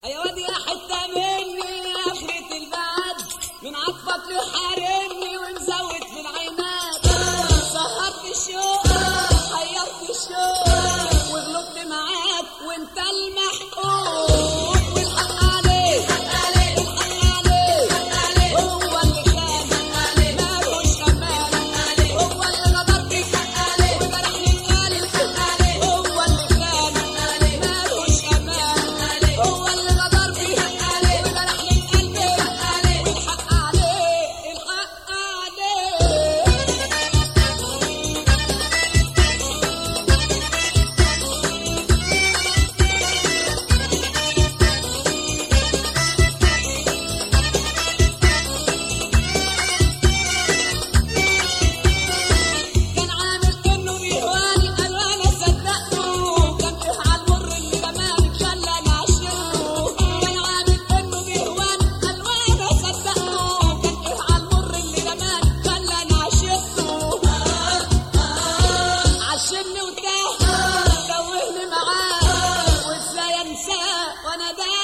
يا واد يا حتة مني يا آخرة البعد من عطفك يحاربني ومزود في العماد سهرت الشوق حيرت الشوق وغلطت معاك وانت المحقوق والحق عليك الحق عليك هو اللي خان مالوش امان هو اللي غدر بيك وجرحني القلب هو اللي خان مالوش امان هو اللي غدر بيك وجرحني القلب والحق عليك الحق عليك كان عامل انه بيهواني قال وانا صدقته كان ايه على المر اللي زمان خلاني عشقته كان عامل انه بيهواني قال وانا صدقته كان ايه على المر اللي زمان خلاني عشقته عشمني وتاه توهني معاه وازاي انساه وانا ده